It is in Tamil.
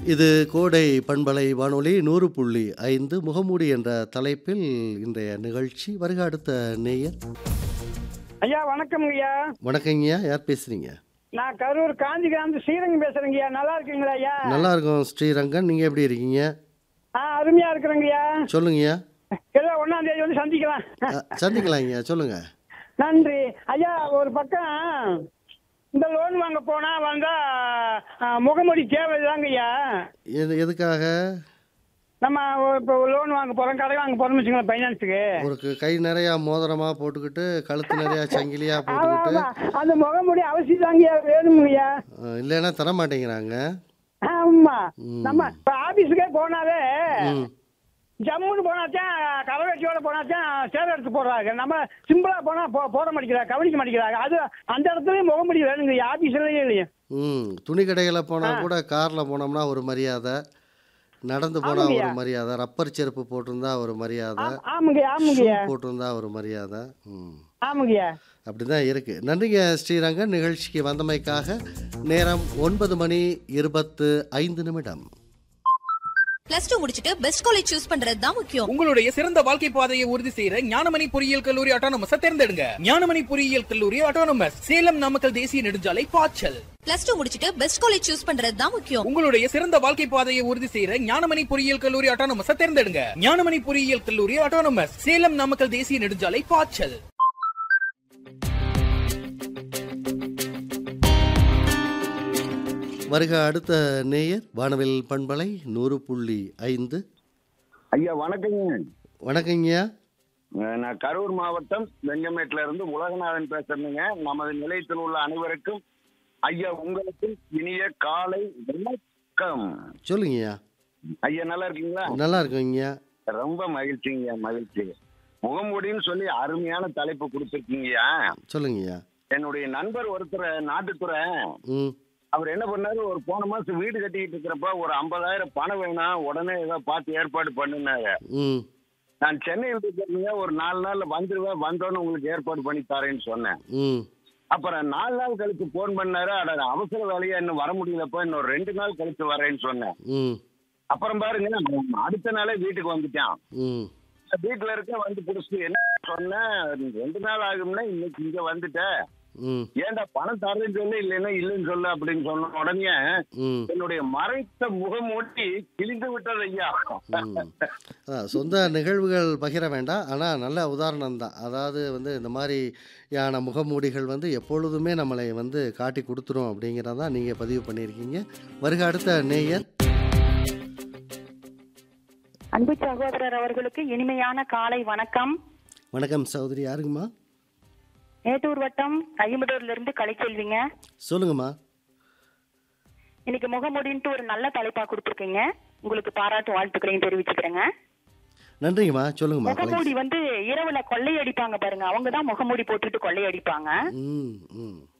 இது கோடை பண்பலை வானொலி நூறு புள்ளி ஐந்து முகமூடி என்ற தலைப்பில் இன்றைய நிகழ்ச்சி வருக அடுத்த நேயர் ஐயா வணக்கம் ஐயா வணக்கங்கய்யா யார் பேசுறீங்க நான் கரூர் காஞ்சிகிராமத்து ஸ்ரீரங்கம் பேசுறேங்க ஐயா நல்லா இருக்கீங்களா ஐயா நல்லா இருக்கும் ஸ்ரீரங்கன் நீங்க எப்படி இருக்கீங்க ஆ அருமையா இருக்கிறேங்க ஐயா சொல்லுங்கய்யா ஏதோ ஒன்னாம் தேதி வந்து சந்திக்கலாம் அ, சந்திக்கலாங்கய்யா சொல்லுங்க நன்றி ஐயா ஒரு பக்கம் இந்த லோன் வாங்க போனா வந்தா ஆ, முகமூடி தேவைதாங்க ஐயா எது எதுக்காக நம்ம இப்போ லோன் வாங்க போறோம் கடை வாங்க போறோம்னு வச்சுங்களேன் ஃபைனான்ஸுக்கு ஒரு க- கை நிறையா மோதிரமா போட்டுக்கிட்டு கழுத்து நிறையா சங்கிலியா ஆமா போட்டுக்கிட்டு ஆமா அந்த முகமூடி அவசியம் தாங்க ஐயா வேணுங்க ஐயா அ, இல்லைன்னா தர மாட்டேங்கிறாங்க ஆமா ம். நம்ம இப்போ ஆபீஸுக்கே போனாலே ம் ஜம்முன்னு போனாச்சும் கரவேட்டியோட போனாச்சும் சேவை எடுத்து போடுறாங்க நம்ம சிம்பிளா போனா போ- போட மாட்டேங்கிறாங்க கவனிக்க மாட்டேங்கிறாங்க அது அந்த இடத்துலயும் முகமுடி வேணுங்க ஆபீஸ்லயும் இல்லையா ம் துணி கடையில் போனால் கூட காரில் போனோம்னா ஒரு மரியாதை நடந்து போனால் ஒரு ஆமாங்கய்யா. மரியாதை ரப்பர் செருப்பு போட்டிருந்தா ஒரு மரியாதை ஆம்- ஆமாங்கய்யா ஆமாங்கய்யா ஷூ போட்டிருந்தா ஒரு மரியாதை ம் ஆமாங்கய்யா அப்படிதான் இருக்கு நன்றிங்க ஸ்ரீரங்கன் நிகழ்ச்சிக்கு வந்தமைக்காக நேரம் ஒன்பது மணி இருபத்து ஐந்து நிமிடம் பிளஸ் டூ முடிச்சிட்டு பெஸ்ட் காலேஜ் சூஸ் பண்றது தான் முக்கியம் உங்களுடைய சிறந்த வாழ்க்கை பாதையை உறுதி செய்யற ஞானமணி பொறியியல் கல்லூரி ஆட்டோனமஸ் தேர்ந்தெடுங்க ஞானமணி பொறியியல் கல்லூரி ஆட்டோனமஸ் சேலம் நாமக்கல் தேசிய நெடுஞ்சாலை பாய்ச்சல் பிளஸ் டூ முடிச்சிட்டு பெஸ்ட் காலேஜ் சூஸ் பண்றது தான் முக்கியம் உங்களுடைய சிறந்த வாழ்க்கை பாதையை உறுதி செய்யற ஞானமணி பொறியியல் கல்லூரி ஆட்டோனமஸ் தேர்ந்தெடுங்க ஞானமணி பொறியியல் கல்லூரி ஆட்டோனமஸ் சேலம் நாமக்கல் தேசிய நெடுஞ்சாலை பாய்ச்சல் வருக அடுத்த நேயர் வானவில் பண்பலை நூறு புள்ளி ஐந்து ஐயா வணக்கங்க வணக்கங்கய்யா அஹ் நான் கரூர் மாவட்டம் வெங்கமேட்ல இருந்து உலகநாதன் பேசுறேங்க நமது நிலையத்தில் உள்ள அனைவருக்கும் ஐயா உங்களுக்கும் இனிய காலை வணக்கம் சொல்லுங்கய்யா ஐயா நல்லா இருக்கீங்களா நல்லா இருக்கீங்கய்யா ரொம்ப மகிழ்ச்சிங்கய்யா மகிழ்ச்சி முகமூடின்னு சொல்லி அருமையான தலைப்பு கொடுத்துருக்கீங்கய்யா சொல்லுங்கய்யா என்னுடைய நண்பர் ஒருத்தர் நாட்டுத்துறை ம் அவர் என்ன பண்ணாரு ஒரு போன மாசம் வீடு கட்டிக்கிட்டு இருக்கிறப்ப ஒரு ஐம்பதாயிரம் பணம் வேணாம் உடனே ஏதோ பார்த்து ஏற்பாடு பண்ணுனாரு ம் நான் சென்னையில் இருக்கிறீங்க ஒரு நாலு நாள்ல வந்துருவேன் வந்தோன்னு உங்களுக்கு ஏற்பாடு பண்ணி தரேன்னு சொன்னேன் ம் அப்புறம் நாலு நாள் கழிச்சு போன் பண்ணாரு அட அவசர வேலையா இன்னும் வர முடியலப்பா இன்னொரு ரெண்டு நாள் கழிச்சு வரேன்னு சொன்னேன் ம் அப்புறம் பாருங்க அவன் அடுத்த நாளே வீட்டுக்கு வந்துட்டான் ம் வீட்டுல இருக்க வந்து புடிச்சிட்டு என்ன சொன்னேன் ரெண்டு நாள் ஆகும்னா இன்னைக்கு இங்க வந்துட்ட ம் ஏன்டா பணம் தரேன்னு சொல்லு இல்லைன்னா இல்லைன்னு சொல்லு அப்படின்னு சொன்ன உடனே ம் என்னுடைய மறைத்த முகமூட்டி கிழிந்து விட்டது ஐயா ம். அதான் சொந்த நிகழ்வுகள் பகிர வேண்டாம் ஆனால் நல்ல உதாரணம் தான் அதாவது வந்து இந்த மாதிரியான முகமூடிகள் வந்து எப்பொழுதுமே நம்மளை வந்து காட்டி கொடுத்துரும் அப்படிங்கிறதான் நீங்கள் பதிவு பண்ணியிருக்கீங்க வருக அடுத்த நேயர் அன்பு சகோதரர் அவர்களுக்கு இனிமையான காலை வணக்கம் வணக்கம் சகோதரி யாருங்கம்மா மேட்டூர் வட்டம் கைமுடூர்ல இருந்து கலைச்செல்விங்க சொல்லுங்கம்மா இன்னைக்கு முகமுடின்ட்டு ஒரு நல்ல தலைப்பா கொடுத்துருக்கீங்க உங்களுக்கு பாராட்டு வாழ்த்துக்களையும் தெரிவிச்சுக்கிறேங்க நன்றிங்கம்மா சொல்லுங்கம்மா கலை முகமூடி வந்து இரவுல கொள்ளையடிப்பாங்க பாருங்க அவங்க தான் முகமூடி போட்டுட்டு கொள்ளையடிப்பாங்க ம் ம்